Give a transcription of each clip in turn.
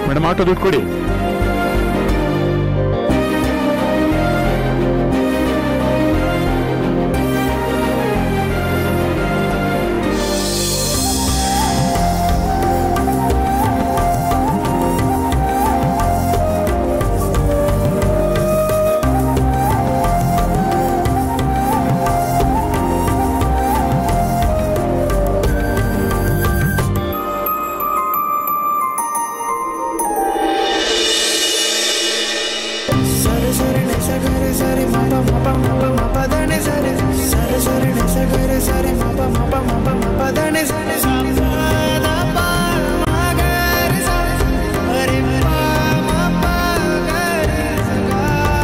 madam auto ದುಡ್ಡು ಕೊಡಿ సరి సరి నిస గరి సరి మప మప మప మప దని సరి సరి సరి నిస గరి సరి మప మప మప మప దని సరి సరి ద ప మ గరి సరి హరి ప మ ప గరి స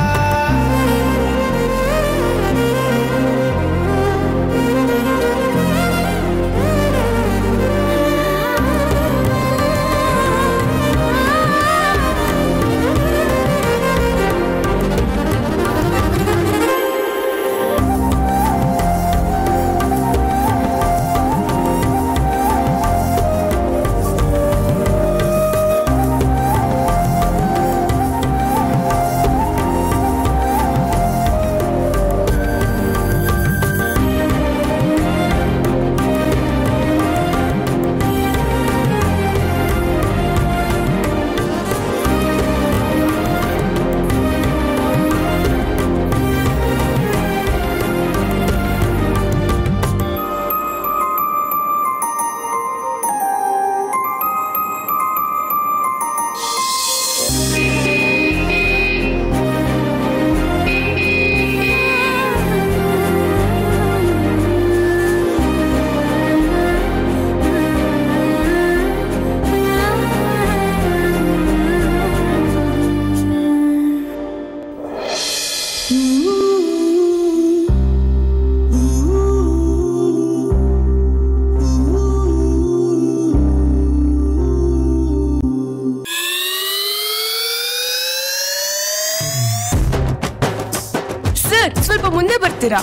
ಸರ್ ಸ್ವಲ್ಪ ಮುಂದೆ ಬರ್ತೀರಾ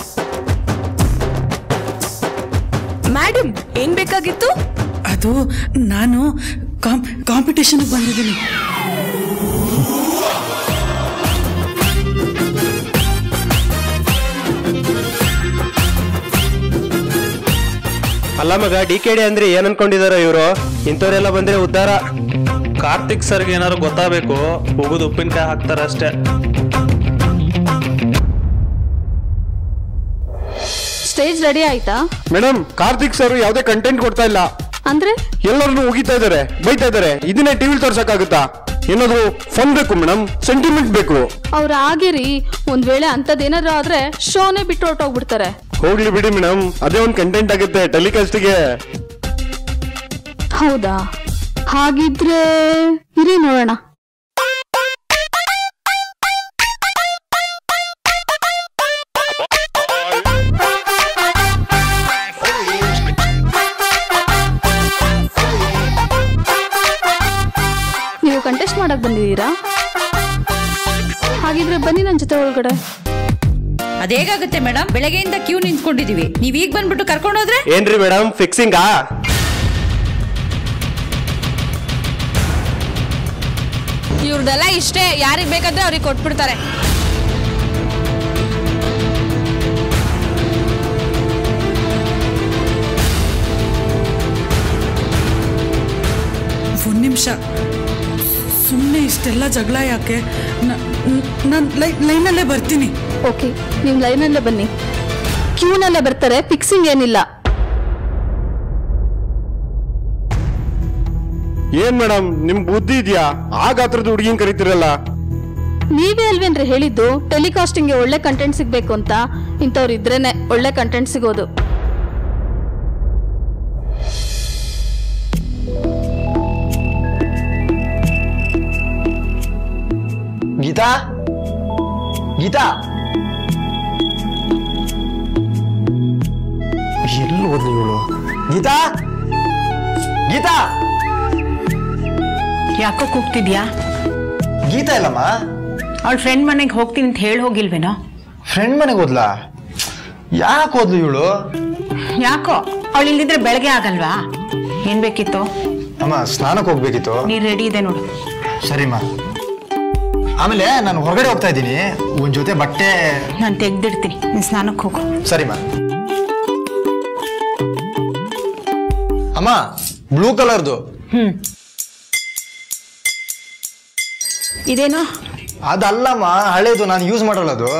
ಮೇಡಮ್ ಏನ್ ಬೇಕಾಗಿತ್ತು ಅದು ನಾನು ಕಾಂಪಿಟೇಷನ್ಗೆ ಬಂದಿದ್ದೀನಿ ಅಲ್ಲ ಮಗ ಡಿ ಕೆ ಡಿ ಅಂದ್ರೆ ಏನ್ ಅನ್ಕೊಂಡಿದಾರ ಇವರು ಇಂಥವ್ರೆಲ್ಲ ಬಂದ್ರೆ ಉದ್ಧಾರ ಕಾರ್ತಿಕ್ ಸರ್ಗೆ ಏನಾದ್ರು ಗೊತ್ತಾಗಬೇಕು ಉಗಿದು ಉಪ್ಪಿನಕಾಯಿ ಹಾಕ್ತಾರ ಅಷ್ಟೇ ಸ್ಟೇಜ್ ರೆಡಿ ಆಯ್ತಾ ಮೇಡಮ್ ಕಾರ್ತಿಕ್ ಸರ್ ಯಾವುದೇ ಕಂಟೆಂಟ್ ಕೊಡ್ತಾ ಇಲ್ಲ ಅಂದ್ರೆ ಎಲ್ಲರನ್ನು ಉಗಿತಾ ಇದಾರೆ ಬೈತಾ ಇದಾರೆ ಇದನ್ನೇ ಟಿವಿಲ್ ತೋರ್ಸಕ್ಕಾಗುತ್ತಾ ಏನಾದ್ರು ಫನ್ ಬೇಕು ಮೇಡಮ್ ಸೆಂಟಿಮೆಂಟ್ ಬೇಕು ಅವ್ರ ಆಗಿರಿ ಒಂದ್ ವೇಳೆ ಅಂತದೇನಾದ್ರು ಆದ್ರೆ ಶೋನೇ ಬಿಟ್ಟು ಹೊರಟೋಗ್ಬಿಡ್ತಾರೆ ಹೋಗ್ಲಿ ಬಿಡಿ ಮೇಡಮ್ ಅದೇ ಒಂದು ಕಂಟೆಂಟ್ ಆಗುತ್ತೆ ಟೆಲಿಕಾಸ್ಟ್ಗೆ ಹೌದಾ ಹಾಗಿದ್ರೆ ಇರಿ ನೋಡೋಣ ನೀವು ಕಂಟೆಸ್ಟ್ ಮಾಡಕ್ ಬಂದಿದ್ದೀರಾ ಹಾಗಿದ್ರೆ ಬನ್ನಿ ನನ್ನ ಜೊತೆ ಒಳಗಡೆ ಅದೇಗಾಗುತ್ತೆ ಮೇಡಮ್ ಬೆಳಗ್ಗೆಯಿಂದ ಕ್ಯೂ ನಿಂತ್ಕೊಂಡಿದೀವಿ ನೀವ್ ಈಗ ಬಂದ್ಬಿಟ್ಟು ಕರ್ಕೊಂಡೋದ್ರೆ ಏನ್ರಿ ಮೇಡಮ್ ಫಿಕ್ಸಿಂಗಾ ಇವ್ರದೆಲ್ಲ ಇಷ್ಟೇ ಯಾರಿಗ್ ಬೇಕಾದ್ರೆ ಅವ್ರಿಗೆ ಕೊಟ್ಬಿಡ್ತಾರೆ ಒಂದು ನಿಮಿಷ ಸುಮ್ಮನೆ ಇಷ್ಟೆಲ್ಲ ಜಗಳ ಯಾಕೆ ನಾನು ಲೈನಲ್ಲೇ ಬರ್ತೀನಿ ಓಕೆ ನೀವು ಲೈನಲ್ಲೇ ಬನ್ನಿ ಕ್ಯೂನಲ್ಲೇ ಬರ್ತಾರೆ ಫಿಕ್ಸಿಂಗ್ ಏನಿಲ್ಲ ಏನ್ ಮೇಡಮ್ ನಿಮ್ ಬುದ್ಧಿ ಇದೆಯಾ ಆ ಗಾತ್ರದ ಹುಡುಗಿನ್ ಕರಿತಿರಲ್ಲ ನೀವೇ ಅಲ್ವೇನ್ರಿ ಹೇಳಿದ್ದು ಟೆಲಿಕಾಸ್ಟಿಂಗ್ಗೆ ಒಳ್ಳೆ ಕಂಟೆಂಟ್ ಸಿಗ್ಬೇಕು ಅಂತ ಇಂಥವ್ರು ಇದ್ರೇನೆ ಒಳ್ಳೆ ಕಂಟೆಂಟ್ ಸಿಗೋದು ಗೀತಾ ಗೀತಾ ಎಲ್ಲಿ ಹೋದ್ಲು ಇವಳು ಗೀತಾ ಗೀತಾ ಯಾಕೋ ಕೂಗ್ತಿದ್ಯಾ ಗೀತಾ ಇಲ್ಲಮ್ಮ ಅವಳ ಫ್ರೆಂಡ್ ಮನೆಗೆ ಹೋಗ್ತೀನಿ ಅಂತ ಹೇಳಿ ಹೋಗಿಲ್ವೇನೋ ಫ್ರೆಂಡ್ ಮನೆಗೆ ಹೋದ್ಲಾ ಯಾಕೆ ಹೋದ್ಲು ಇವಳು ಯಾಕೋ ಅವಳು ಇಲ್ಲಿದ್ರೆ ಬೆಳಗ್ಗೆ ಆಗಲ್ವಾ ಏನ್ ಬೇಕಿತ್ತು ಅಮ್ಮ ಸ್ನಾನಕ್ಕೆ ಹೋಗ್ಬೇಕಿತ್ತು ನೀರ್ ರೆಡಿ ಇದೆ ನೋಡು ಸರಿಮ್ಮ ಆಮೇಲೆ ನಾನು ಹೊರಗಡೆ ಹೋಗ್ತಾ ಇದ್ದೀನಿ ಒಂದ್ ಜೊತೆ ಬಟ್ಟೆ ನಾನು ತೆಗ್ದಿಡ್ತೀನಿ ನೀನು ಸ್ನಾನಕ್ಕೆ ಹೋಗು ಸರಿಮ್ಮ ಅಮ್ಮ ಬ್ಲೂ ಕಲರ್ದು ಹ್ಮ್ ಇದೇನು ಅದಲ್ಲಮ್ಮ ಹಳೇದು ನಾನು ಯೂಸ್ ಮಾಡಲ್ಲ ಅದು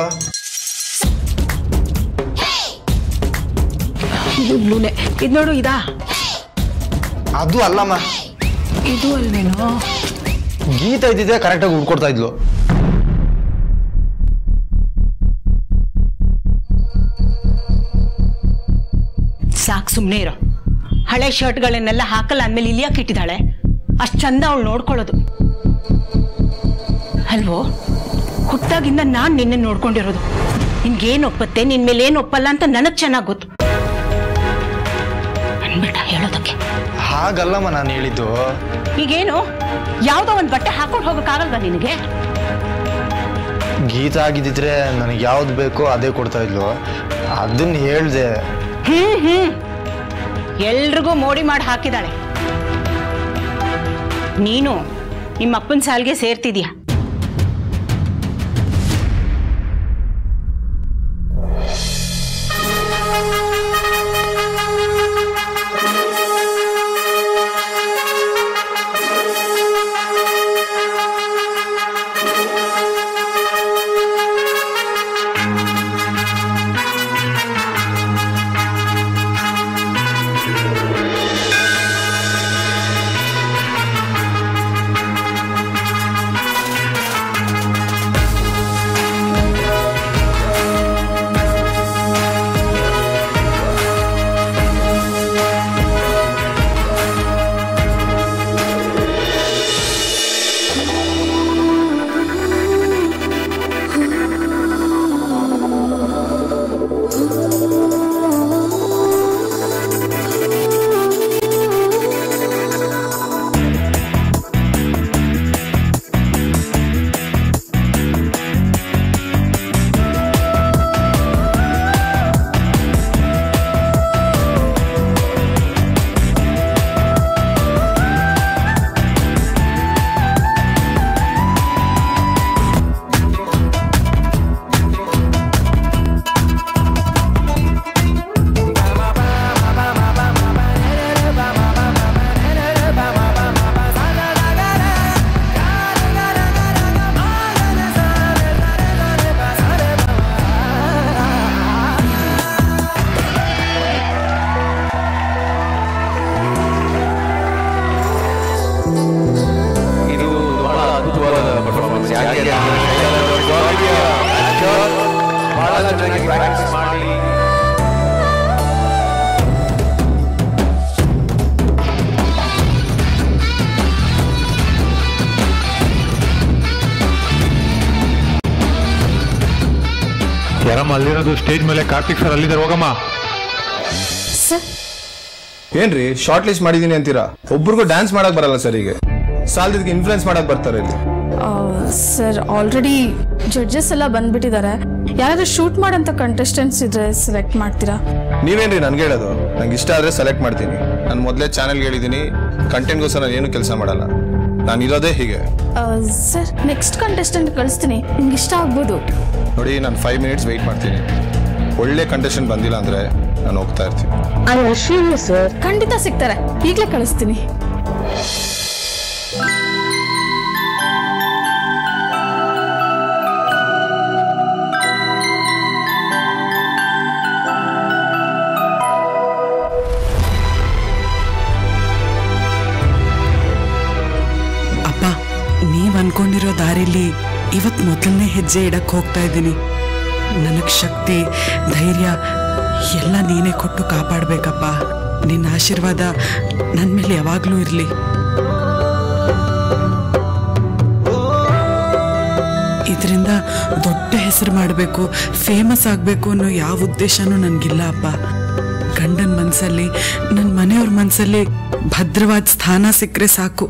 ಇದು ಬ್ಲೂನೆ ಇದು ನೋಡು ಇದಾ ಅದು ಅಲ್ಲಮ್ಮ ಇದು ಅಲ್ವೇನೋ ಗೀತ ಇದ್ದಿದ್ದೆ ಕರೆಕ್ಟಾಗಿ ಉಟ್ಕೊಡ್ತಾ ಇದ್ಲು ಸಾಕು ಸುಮ್ಮನೆ ಇರೋ ಹಳೆ ಶರ್ಟ್ಗಳನ್ನೆಲ್ಲ ಹಾಕಲ್ಲ ಅಂದ್ಮೇಲೆ ಇಲ್ಲಿ ಯಾಕೆ ಇಟ್ಟಿದ್ದಾಳೆ ಅಷ್ಟು ಚಂದ ಅವಳು ನೋಡ್ಕೊಳ್ಳೋದು ಅಲ್ವೋ ಹುಟ್ಟಾಗಿಂದ ನಾನು ನಿನ್ನೆ ನೋಡ್ಕೊಂಡಿರೋದು ನಿನ್ಗೇನು ಒಪ್ಪತ್ತೆ ನಿನ್ ಮೇಲೆ ಏನು ಒಪ್ಪಲ್ಲ ಅಂತ ನನಗೆ ಚೆನ್ನಾಗಿ ಗೊತ್ತು ಅನ್ಬೇಡ ಹೇಳೋದಕ್ಕೆ ಹಾಗಲ್ಲಮ್ಮ ನಾನು ಹೇಳಿದ್ದು ಈಗೇನು ಯಾವುದೋ ಒಂದು ಬಟ್ಟೆ ಹಾಕೊಂಡು ಹೋಗೋಕ್ಕಾಗಲ್ವಾ ನಿನಗೆ ಗೀತ ಆಗಿದ್ದಿದ್ರೆ ನನಗೆ ಯಾವ್ದು ಬೇಕೋ ಅದೇ ಕೊಡ್ತಾ ಇದ್ಲು ಅದನ್ನ ಹೇಳ್ದೆ ಹ್ಮ್ ಹ್ಮ್ ಎಲ್ರಿಗೂ ಮೋಡಿ ಮಾಡಿ ಹಾಕಿದಾಳೆ ನೀನು ನಿಮ್ಮ ಅಪ್ಪನ ಸಾಲ್ಗೆ ಸೇರ್ತಿದ್ಯಾ ಇದು ಬಹಳ ಅದ್ಭುತವಾದ ಪರ್ಫಾರ್ಮೆನ್ಸ್ ಯಾಕೆ ಬಹಳ ಚೆನ್ನಾಗಿ ಪ್ರಾಕ್ಟೀಸ್ ಮಾಡಿ ಯಾರಮ್ಮ ಅಲ್ಲಿರೋದು ಸ್ಟೇಜ್ ಮೇಲೆ ಕಾರ್ತಿಕ್ ಸರ್ ಅಲ್ಲಿದ್ದಾರೆ ಹೋಗಮ್ಮ ಏನ್ರಿ ಶಾರ್ಟ್ ಲಿಸ್ಟ್ ಮಾಡಿದೀನಿ ಅಂತೀರಾ ಒಬ್ರಿಗೂ ಡ್ಯಾನ್ಸ್ ಮಾಡಕ್ ಬರಲ್ಲ ಸರ್ ಈಗ ಸಾಲದಕ್ಕೆ ಇನ್ಫ್ಲುಯೆನ್ಸ್ ಮಾಡಕ್ ಬರ್ತಾರೆ ಇಲ್ಲಿ ಸರ್ ಆಲ್ರೆಡಿ ಜಡ್ಜಸ್ ಎಲ್ಲ ಬಂದ್ಬಿಟ್ಟಿದ್ದಾರೆ ಯಾರಾದ್ರೂ ಶೂಟ್ ಮಾಡೋಂಥ ಕಂಟೆಸ್ಟೆಂಟ್ಸ್ ಇದ್ರೆ ಸೆಲೆಕ್ಟ್ ಮಾಡ್ತೀರಾ ನೀವೇನ್ರಿ ನನ್ಗೆ ಹೇಳೋದು ನಂಗೆ ಇಷ್ಟ ಆದ್ರೆ ಸೆಲೆಕ್ಟ್ ಮಾಡ್ತೀನಿ ನಾನು ಮೊದಲೇ ಚಾನೆಲ್ಗೆ ಹೇಳಿದ್ದೀನಿ ಕಂಟೆಂಟ್ಗೋಸ್ಕರ ನಾನು ಏನು ಕೆಲಸ ಮಾಡಲ್ಲ ನಾನು ಇರೋದೇ ಹೀಗೆ ಸರ್ ನೆಕ್ಸ್ಟ್ ಕಂಟೆಸ್ಟೆಂಟ್ ಕಳಿಸ್ತೀನಿ ನಿಮ್ಗೆ ಇಷ್ಟ ಆಗ್ಬೋದು ನೋಡಿ ನಾನು ಫೈವ್ ಮಿನಿಟ್ಸ್ ವೆಯ್ಟ್ ಮಾಡ್ತೀನಿ ಒಳ್ಳೆ ಕಂಟೆಸ್ಟೆಂಟ್ ಬಂದಿಲ್ಲ ಅಂದ್ರೆ ನಾನು ಹೋಗ್ತಾ ಇರ್ತೀನಿ ಸರ್ ಖಂಡಿತ ಸಿಗ್ತಾರೆ ಈಗಲೇ ಕಳಿಸ್ತೀನಿ ಅಪ್ಪ ನೀವ್ ಅನ್ಕೊಂಡಿರೋ ದಾರಿಲಿ ಇವತ್ ಮೊದಲನೇ ಹೆಜ್ಜೆ ಇಡಕ್ ಹೋಗ್ತಾ ಇದ್ದೀನಿ ನನಗ್ ಶಕ್ತಿ ಧೈರ್ಯ ಎಲ್ಲ ನೀನೇ ಕೊಟ್ಟು ಕಾಪಾಡ್ಬೇಕಪ್ಪ ನಿನ್ನ ಆಶೀರ್ವಾದ ನನ್ನ ಮೇಲೆ ಯಾವಾಗ್ಲೂ ಇರ್ಲಿ ಇದರಿಂದ ದೊಡ್ಡ ಹೆಸರು ಮಾಡಬೇಕು ಫೇಮಸ್ ಆಗಬೇಕು ಅನ್ನೋ ಯಾವ ಉದ್ದೇಶನೂ ನನಗಿಲ್ಲ ಅಪ್ಪ ಗಂಡನ ಮನಸ್ಸಲ್ಲಿ ನನ್ನ ಮನೆಯವ್ರ ಮನಸ್ಸಲ್ಲಿ ಭದ್ರವಾದ ಸ್ಥಾನ ಸಿಕ್ಕರೆ ಸಾಕು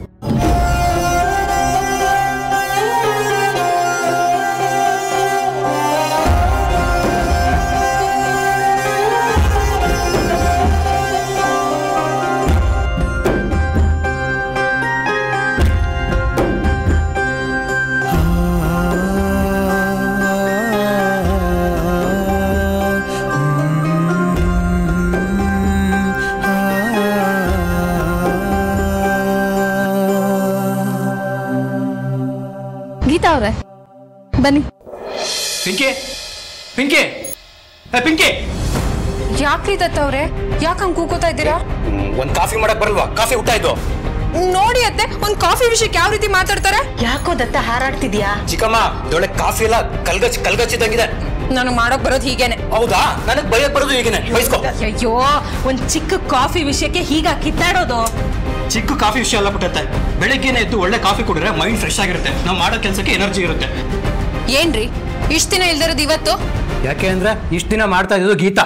ಗೀತಾ ಅವ್ರೆ ಬನ್ನಿ ಪಿಂಕಿ ಪಿಂಕಿ ಏ ಪಿಂಕಿ ಯಾಕ್ರಿ ದತ್ತ ಅವ್ರೆ ಯಾಕೆ ಹಂಗ್ ಕೂಕೋತಾ ಇದ್ದೀರಾ ಒಂದ್ ಕಾಫಿ ಮಾಡಕ್ ಬರಲ್ವಾ ಕಾಫಿ ಊಟ ಇದು ನೋಡಿ ಅತ್ತೆ ಒಂದ್ ಕಾಫಿ ವಿಷಯಕ್ಕೆ ಯಾವ ರೀತಿ ಮಾತಾಡ್ತಾರೆ ಯಾಕೋ ದತ್ತ ಹಾರಾಡ್ತಿದ್ಯಾ ಚಿಕ್ಕಮ್ಮ ಇದೊಳ್ಳೆ ಕಾಫಿ ಎಲ್ಲ ಕಲ್ಗಚ್ಚಿ ಕಲ್ಗಚ್ಚಿದಂಗಿದೆ ನನಗೆ ಮಾಡೋಕ್ ಬರೋದು ಹೀಗೇನೆ ಹೌದಾ ನನಗ್ ಬೈಯಕ್ ಬರೋದು ಈಗೇನೆ ಬೈಸ್ಕೊ ಅಯ್ಯೋ ಒಂದ್ ಚಿಕ್ಕ ಕಾಫಿ ವಿಷಯಕ್ಕೆ ಹೀಗ ಕಿತ್ತಾಡೋದು ಚಿಕ್ಕ ಕಾಫಿ ವಿಷಯ ಎಲ್ಲ ಬಿಟ್ಟತ್ತೆ ಬೆಳಿಗ್ಗೆನೆ ಎದ್ದು ಒಳ್ಳೆ ಕಾಫಿ ಕುಡಿದ್ರೆ ಮೈಂಡ್ ಫ್ರೆಶ್ ಆಗಿರುತ್ತೆ ನಾವು ಮಾಡೋ ಕೆಲಸಕ್ಕೆ ಎನರ್ಜಿ ಇರುತ್ತೆ ಏನ್ರಿ ಇಷ್ಟ ದಿನ ಇಲ್ದಿರೋದು ಇವತ್ತು ಯಾಕೆ ಅಂದ್ರೆ ಇಷ್ಟ ದಿನ ಮಾಡ್ತಾ ಇದ್ದು ಗೀತಾ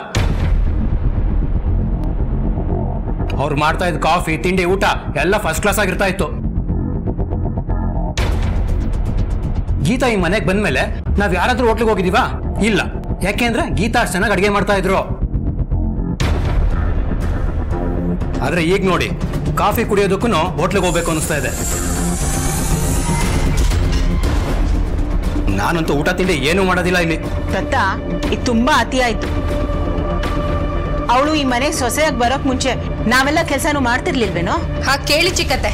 ಅವ್ರು ಮಾಡ್ತಾ ಇದ್ದ ಕಾಫಿ ತಿಂಡಿ ಊಟ ಎಲ್ಲ ಫಸ್ಟ್ ಕ್ಲಾಸ್ ಆಗಿರ್ತಾ ಇತ್ತು ಗೀತಾ ಈ ಮನೆಗೆ ಬಂದ್ಮೇಲೆ ನಾವ್ ಯಾರಾದ್ರೂ ಹೋಟ್ಲಿಗೆ ಹೋಗಿದೀವಾ ಇಲ್ಲ ಯಾಕೆಂದ್ರೆ ಗೀತಾ ಅಷ್ಟು ಚೆನ್ನಾಗಿ ಅಡಿಗೆ ಮಾಡ್ತಾ ಇದ್ರು ಆದ್ರೆ ಈಗ ನೋಡಿ ಕಾಫಿ ಕುಡಿಯೋದಕ್ಕೂ ಹೋಟ್ಲಿಗೆ ಹೋಗ್ಬೇಕು ಅನಿಸ್ತಾ ಇದೆ ನಾನಂತೂ ಊಟ ತಿಂಡಿ ಏನೂ ಮಾಡೋದಿಲ್ಲ ಇಲ್ಲಿ ದತ್ತ ಇದು ತುಂಬಾ ಅತಿ ಆಯ್ತು ಅವಳು ಈ ಮನೆಗೆ ಸೊಸೆಯಾಗಿ ಬರೋಕ್ ಮುಂಚೆ ನಾವೆಲ್ಲ ಕೆಲಸನೂ ಮಾಡ್ತಿರ್ಲಿಲ್ವೇನೋ ಹಾ ಕೇಳಿ ಚಿಕ್ಕತ್ತೆ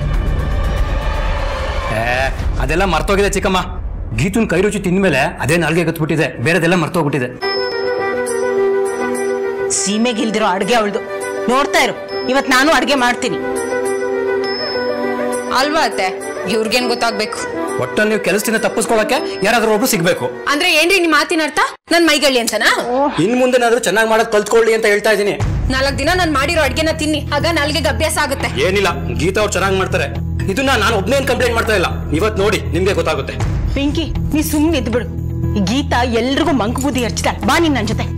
ಏ ಅದೆಲ್ಲ ಮರ್ತೋಗಿದೆ ಚಿಕ್ಕಮ್ಮ ಗೀತುನ್ ಕೈ ರುಚಿ ತಿಂದ್ಮೇಲೆ ಅದೇ ನಾಲ್ಗೆ ಗತ್ಬಿಟ್ಟಿದೆ ಬೇರೆದೆಲ್ಲ ಮರ್ತೋಗ್ಬಿಟ್ಟಿದೆ ಸೀಮೆಗಿಲ್ದಿರೋ ಅಡ್ಗೆ ಅವಳ್ದು ನೋಡ್ತಾ ಇರು ಇವತ್ ನಾನು ಅಡ್ಗೆ ಮಾಡ್ತೀನಿ ಅಲ್ವಾ ಅತ್ತೆ ಇವ್ರಿಗೇನ್ ಗೊತ್ತಾಗ್ಬೇಕು ಒಟ್ಟಲ್ಲಿ ನೀವು ಕೆಲಸದಿಂದ ತಪ್ಪಿಸ್ಕೊಳಕ್ಕೆ ಯಾರಾದ್ರೂ ಒಬ್ರು ಸಿಗ್ಬೇಕು ಅಂದ್ರೆ ಏನ್ರಿ ನಿಮ್ ಮಾತಿನ ಅರ್ಥ ನನ್ ಮೈಗಳ್ಳಿ ಅಂತನಾ ಇನ್ ಮುಂದೆನಾದ್ರೂ ಚೆನ್ನಾಗಿ ಮಾಡೋದ್ ಕಲ್ತ್ಕೊಳ್ಳಿ ಅಂತ ಹೇಳ್ತಾ ಇದ್ದೀನಿ ನಾಲ್ಕ್ ದಿನ ನಾನ್ ಮಾಡಿರೋ ಅಡ್ಗೆನ ತಿನ್ನಿ ಆಗ ನಾಲ್ಗೆಗೆ ಅಭ್ಯಾಸ ಆಗುತ್ತೆ ಏನಿಲ್ಲ ಗೀತಾ ಅವ್ರು ಚೆನ್ನಾಗಿ ಮಾಡ್ತಾರೆ ಇದನ್ನ ನಾನು ಒಬ್ನೇನ್ ಕಂಪ್ಲೇಂಟ್ ಮಾಡ್ತಾ ಇಲ್ಲ ಇವತ್ ನೋಡಿ ನಿಮ್ಗೆ ಗೊತ್ತಾಗುತ್ತೆ ಪಿಂಕಿ ನೀ ಸುಮ್ಮನೆ ಇದ್ಬಿಡು ಈ ಗೀತಾ ಎಲ್ರಿಗೂ ಮಂಕು ಬುದ್ಧಿ ಹಚ್ಚಿದ ಬಾ ನೀನ್ ನನ್ ಜೊತೆ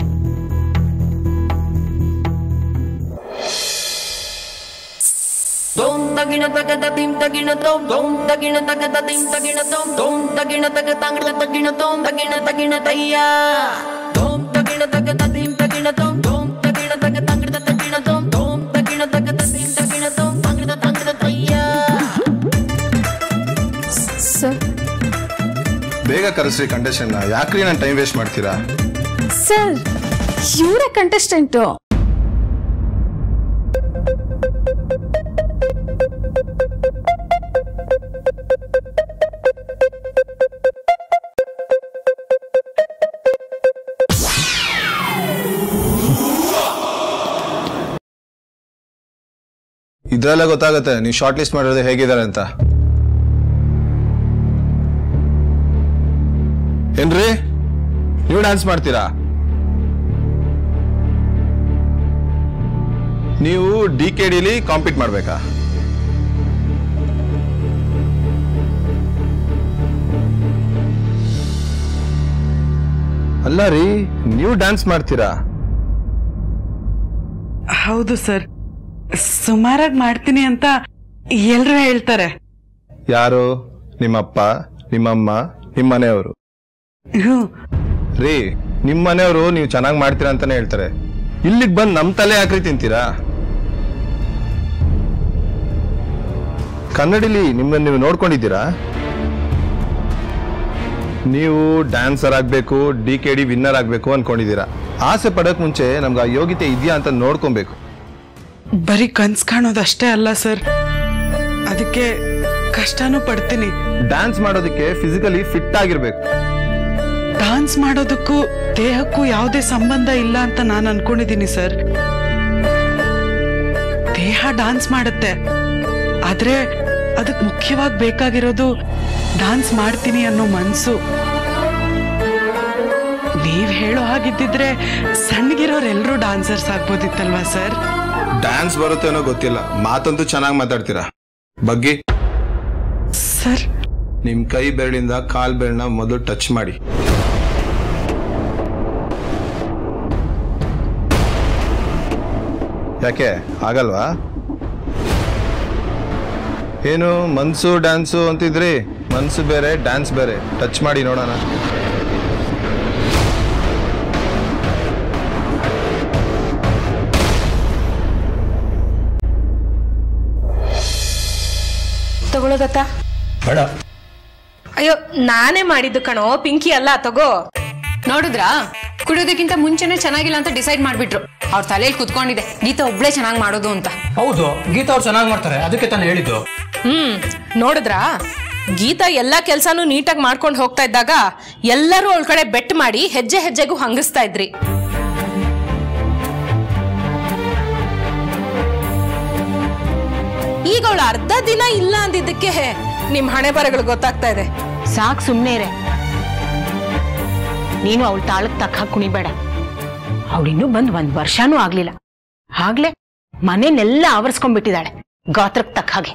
Dom tagina tagada tim tagina dom dom tagina tagada tim tagina dom dom tagina tagada tagina tagina dom tagina tagina tayya dom tagina tagada tim tagina dom dom tagina tagada tagina tagina dom dom tagina tagada tim tagina dom tagina tagina tayya sir ಬೇಗ ಕರೆಸ್ರಿ ಕಂಡೀಷನ್ನ ಯಾಕ್ರಿ ನಾನು time waste ಮಾಡ್ತೀರಾ sir ಇವರೇ contestant ಇದ್ರಲ್ಲೇ ಗೊತ್ತಾಗುತ್ತೆ ನೀವು ಶಾರ್ಟ್ ಲಿಸ್ಟ್ ಮಾಡಿರೋದು ಹೇಗಿದ್ದಾರೆ ಅಂತ ಏನ್ರಿ ನೀವು ಡ್ಯಾನ್ಸ್ ಮಾಡ್ತೀರಾ ನೀವು ಡಿ ಕೆ ಡಿಲಿ ಕಾಂಪೀಟ್ ಮಾಡ್ಬೇಕಾ ಅಲ್ಲ ರೀ ನೀವು ಡ್ಯಾನ್ಸ್ ಮಾಡ್ತೀರಾ ಹೌದು ಸರ್ ಸುಮಾರಾಗಿ ಮಾಡ್ತೀನಿ ಅಂತ ಎಲ್ರು ಹೇಳ್ತಾರೆ ಯಾರು ನಿಮ್ಮಪ್ಪ ನಿಮ್ಮಮ್ಮ ನಿಮ್ಮ ಮನೆಯವರು ಹ್ಞೂ ರೀ ನಿಮ್ಮ ಮನೆಯವರು ನೀವು ಚೆನ್ನಾಗಿ ಮಾಡ್ತೀರಾ ಅಂತಾನೆ ಹೇಳ್ತಾರೆ ಇಲ್ಲಿಗೆ ಬಂದು ನಮ್ಮ ತಲೆ ಹಾಕ್ರಿ ತಿಂತೀರಾ ಕನ್ನಡಿಲಿ ನಿಮ್ಮನ್ನ ನೀವು ನೋಡ್ಕೊಂಡಿದ್ದೀರಾ ನೀವು ಡ್ಯಾನ್ಸರ್ ಆಗಬೇಕು ಡಿ ಕೆ ಡಿ ವಿನ್ನರ್ ಆಗಬೇಕು ಅನ್ಕೊಂಡಿದ್ದೀರಾ ಆಸೆ ಪಡೋಕ್ ಮುಂಚೆ ನಮ್ಗೆ ಆ ಯೋಗ್ಯತೆ ಇದೆಯಾ ಅಂತ ನೋಡ್ಕೊಬೇಕು ಬರೀ ಕನ್ಸ್ ಕಾಣೋದಷ್ಟೇ ಅಲ್ಲ ಸರ್ ಅದಕ್ಕೆ ಕಷ್ಟನೂ ಪಡ್ತೀನಿ ಡ್ಯಾನ್ಸ್ ಮಾಡೋದಕ್ಕೆ ಫಿಸಿಕಲಿ ಫಿಟ್ ಆಗಿರ್ಬೇಕು ಡಾನ್ಸ್ ಮಾಡೋದಕ್ಕೂ ದೇಹಕ್ಕೂ ಯಾವುದೇ ಸಂಬಂಧ ಇಲ್ಲ ಅಂತ ನಾನು ಅನ್ಕೊಂಡಿದ್ದೀನಿ ಸರ್ ದೇಹ ಡಾನ್ಸ್ ಮಾಡುತ್ತೆ ಆದ್ರೆ ಅದಕ್ಕೆ ಮುಖ್ಯವಾಗಿ ಬೇಕಾಗಿರೋದು ಡಾನ್ಸ್ ಮಾಡ್ತೀನಿ ಅನ್ನೋ ಮನ್ಸು ನೀವ್ ಹೇಳೋ ಹಾಗಿದ್ದಿದ್ರೆ ಸಣ್ಣಗಿರೋರೆಲ್ಲರೂ ಡಾನ್ಸರ್ಸ್ ಆಗ್ಬೋದಿತ್ತಲ್ವಾ ಸರ್ ಡ್ಯಾನ್ಸ್ ಬರುತ್ತೇನೋ ಗೊತ್ತಿಲ್ಲ ಮಾತಂತೂ ಚೆನ್ನಾಗಿ ಮಾತಾಡ್ತೀರಾ ಬಗ್ಗೆ ಸರ್ ನಿಮ್ ಕೈ ಬೆರಳಿಂದ ಕಾಲ್ ಬೆರಳನ್ನ ಮೊದಲು ಟಚ್ ಮಾಡಿ ಯಾಕೆ ಆಗಲ್ವಾ ಏನು ಮನ್ಸು ಡ್ಯಾನ್ಸು ಅಂತಿದ್ರಿ ಮನ್ಸು ಬೇರೆ ಡ್ಯಾನ್ಸ್ ಬೇರೆ ಟಚ್ ಮಾಡಿ ನೋಡೋಣ ತಗೊಳ್ಳೋದತ್ತ ಬೇಡ ಅಯ್ಯೋ ನಾನೇ ಮಾಡಿದ್ದು ಕಣೋ ಪಿಂಕಿ ಅಲ್ಲ ತಗೋ ನೋಡಿದ್ರಾ ಕುಡಿಯೋದಕ್ಕಿಂತ ಮುಂಚೆನೆ ಚೆನ್ನಾಗಿಲ್ಲ ಅಂತ ಡಿಸೈಡ್ ಮಾಡ್ಬಿಟ್ರು ಅವ್ರ ತಲೆಯಲ್ಲಿ ಕುತ್ಕೊಂಡಿದೆ ಗೀತಾ ಒಬ್ಳೆ ಚೆನ್ನಾಗಿ ಮಾಡೋದು ಅಂತ ಹೌದು ಗೀತಾ ಅವ್ರು ಚೆನ್ನಾಗಿ ಮಾಡ್ತಾರೆ ಅದಕ್ಕೆ ತಾನು ಹೇಳಿದ್ದು ಹ್ಮ್ ನೋಡಿದ್ರಾ ಗೀತಾ ಎಲ್ಲಾ ಕೆಲ್ಸಾನು ನೀಟಾಗಿ ಮಾಡ್ಕೊಂಡು ಹೋಗ್ತಾ ಇದ್ದಾಗ ಎಲ್ಲರೂ ಅವಳ ಕಡೆ ಬೆಟ್ ಮಾಡಿ ಹೆಜ್ಜೆ ಹೆಜ್ಜೆಗೂ ಹಂಗಿಸ್ತಾ ಇದ್ರಿ ಈಗ ಅವಳು ಅರ್ಧ ದಿನ ಇಲ್ಲ ಅಂದಿದ್ದಕ್ಕೆ ನಿಮ್ ಹಣೆ ಬರಗಳು ಗೊತ್ತಾಗ್ತಾ ಇದೆ ಸಾಕ್ ಸುಮ್ನೆ ಇರೆ ನೀನು ಅವಳ ತಾಳಕ್ ತಕ್ಕ ಹಾಕಿ ಕುಣಿಬೇಡ ಅವಳಿನ್ನೂ ಬಂದ್ ಒಂದ್ ವರ್ಷನೂ ಆಗ್ಲಿಲ್ಲ ಆಗ್ಲೇ ಮನೆನೆಲ್ಲ ಆವರಿಸ್ಕೊಂಡ್ಬಿಟ್ಟಿದ್ದಾಳೆ ಗಾತ್ರಕ್ ತಕ್ಕ ಹಾಗೆ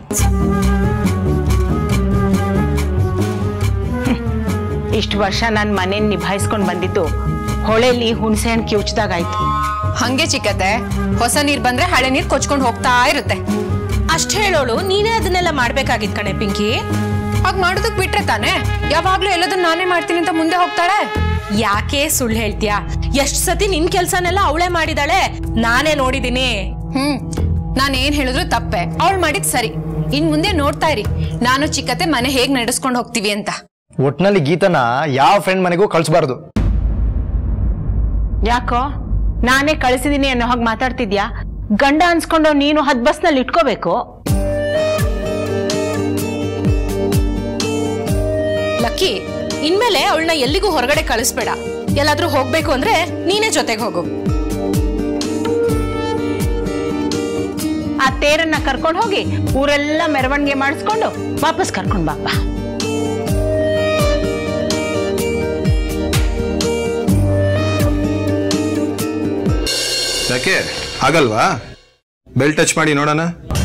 ಇಷ್ಟು ವರ್ಷ ನಾನು ಮನೆ ನಿಭಾಯಿಸ್ಕೊಂಡ್ ಬಂದಿದ್ದು ಹೊಳೆಲಿ ಹುಣಸೆ ಹಣ್ಣು ಕಿವುಚ್ದಾಗಾಯ್ತು ಹಂಗೆ ಚಿಕ್ಕತೆ ಹೊಸ ನೀರ್ ಬಂದ್ರೆ ಹಳೆ ನೀರ್ ಕೊಚ್ಕೊಂಡು ಹೋಗ್ತಾ ಇರುತ್ತೆ ಅಷ್ಟ್ ಹೇಳೋಳು ನೀನೇ ಅದನ್ನೆಲ್ಲ ಮಾಡ್ಬೇಕಾಗಿತ್ ಕಣೆ ಪಿಂಕಿ ಹಾಗ್ ಮಾಡೋದಕ್ ಬಿಟ್ರೆ ತಾನೆ ಯಾವಾಗ್ಲೂ ಎಲ್ಲದನ್ನ ನಾನೇ ಮಾಡ್ತೀನಿ ಅಂತ ಮುಂದೆ ಹೋಗ್ತಾಳೆ ಯಾಕೆ ಸುಳ್ಳು ಹೇಳ್ತೀಯಾ ಎಷ್ಟ್ ಸತಿ ನಿನ್ ಕೆಲ್ಸನೆಲ್ಲ ಅವಳೇ ಮಾಡಿದಾಳೆ ನಾನೇ ನೋಡಿದೀನಿ ಹ್ಮ್ ನಾನ್ ಏನ್ ಹೇಳಿದ್ರು ತಪ್ಪೆ ಅವಳು ಮಾಡಿದ್ ಸರಿ ಇನ್ ಮುಂದೆ ನೋಡ್ತಾ ಇರಿ ನಾನು ಚಿಕ್ಕತೆ ಮನೆ ಹೇಗ್ ನಡೆಸ್ಕೊಂಡು ಹೋಗ್ತೀವಿ ಅಂತ ಒಟ್ನಲ್ಲಿ ಗೀತನ ಯಾವ ಫ್ರೆಂಡ್ ಮನೆಗೂ ಕಳ್ಸಬಾರ್ದು ಯಾಕೋ ನಾನೇ ಕಳಿಸಿದೀನಿ ಅನ್ನೋ ಹಾಗೆ ಮಾತಾಡ್ತಿದ್ಯಾ ಗಂಡ ಅನ್ಸ್ಕೊಂಡು ನೀನು ಹದ್ ಬಸ್ನಲ್ಲಿ ಇಟ್ಕೋಬೇಕು ಲಕ್ಕಿ ಇನ್ಮೇಲೆ ಅವಳನ್ನ ಎಲ್ಲಿಗೂ ಹೊರಗಡೆ ಕಳಿಸ್ಬೇಡ ಎಲ್ಲಾದ್ರೂ ಹೋಗ್ಬೇಕು ಅಂದ್ರೆ ನೀನೇ ಜೊತೆಗೆ ಹೋಗು ಆ ತೇರನ್ನ ಕರ್ಕೊಂಡು ಹೋಗಿ ಊರೆಲ್ಲ ಮೆರವಣಿಗೆ ಮಾಡಿಸ್ಕೊಂಡು ವಾಪಸ್ ಕರ್ಕೊಂಡ್ ಬಾಪ ಯಾಕೆ ಆಗಲ್ವಾ ಬೆಲ್ ಟಚ್ ಮಾಡಿ ನೋಡೋಣ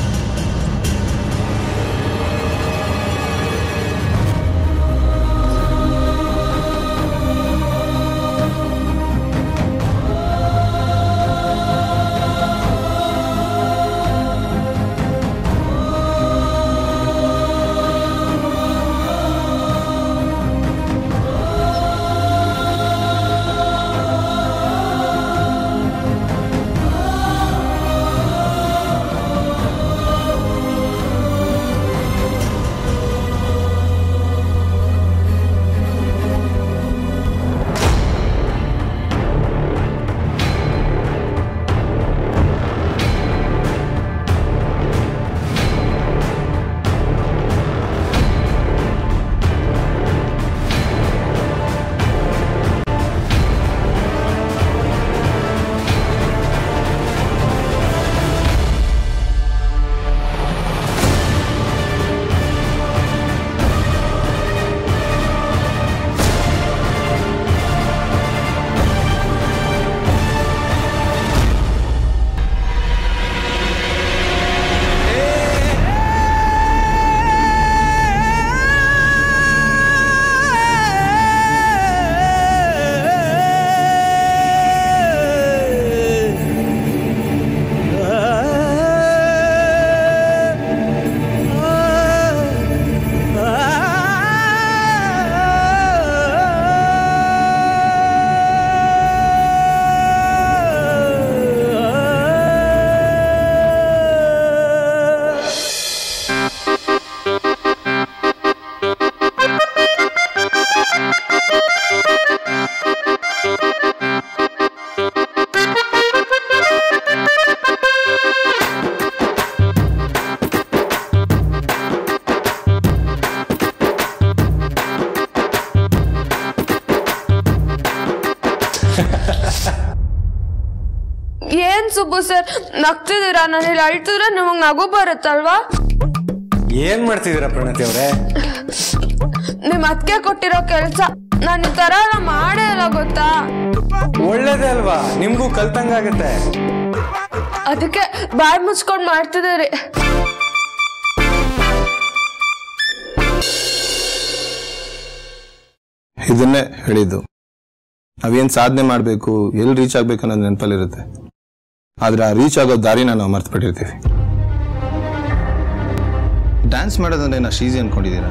ಏನ್ ಸುಬ್ಬು ಸರ್ ನಗ್ತಿದ್ದೀರಾ ನಾನು ಇಲ್ಲಿ ಅಳ್ತಿದ್ರೆ ನಿಮಗ್ ನಗು ಬರುತ್ತಲ್ವಾ ಏನ್ ಮಾಡ್ತಿದ್ದೀರಾ ಪ್ರಣತಿ ಅವರೇ ನಿಮ್ ಅತ್ಗೆ ಕೊಟ್ಟಿರೋ ಕೆಲ್ಸ ನಾನು ಈ ತರ ಎಲ್ಲ ಮಾಡೇ ಇಲ್ಲ ಗೊತ್ತಾ ಒಳ್ಳೇದೇ ಅಲ್ವಾ ನಿಮ್ಗೂ ಕಲ್ತಂಗಾಗತ್ತೆ ಅದಕ್ಕೆ ಬಾಯ್ ಮುಚ್ಕೊಂಡ್ ಮಾಡ್ತಿದ್ದೀರಿ ಇದನ್ನೇ ಹೇಳಿದ್ದು ನಾವೇನು ಸಾಧನೆ ಮಾಡಬೇಕು ಎಲ್ಲಿ ರೀಚ್ ಆಗಬೇಕು ಅನ್ನೋದು ನೆನಪಲ್ಲಿರುತ್ತೆ ಆದರೆ ಆ ರೀಚ್ ಆಗೋ ದಾರಿನ ನಾವು ಮರ್ತು ಬಿಟ್ಟಿರ್ತೀವಿ ಡ್ಯಾನ್ಸ್ ಮಾಡೋದಂದ್ರೆ ನಾ ಈಸಿ ಅನ್ಕೊಂಡಿದ್ದೀರಾ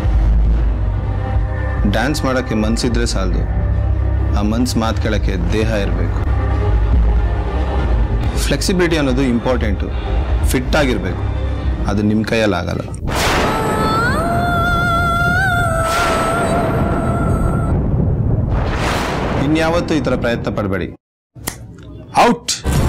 ಡ್ಯಾನ್ಸ್ ಮಾಡೋಕ್ಕೆ ಮನ್ಸಿದ್ರೆ ಸಾಲದು ಆ ಮನ್ಸು ಮಾತು ಕೇಳೋಕ್ಕೆ ದೇಹ ಇರಬೇಕು ಫ್ಲೆಕ್ಸಿಬಿಲಿಟಿ ಅನ್ನೋದು ಇಂಪಾರ್ಟೆಂಟು ಫಿಟ್ ಆಗಿರಬೇಕು ಅದು ನಿಮ್ಮ ಕೈಯಲ್ಲಿ ಆಗಲ್ಲ ಇನ್ಯಾವತ್ತೂ ಈ ಥರ ಪ್ರಯತ್ನ ಪಡಬೇಡಿ ಔಟ್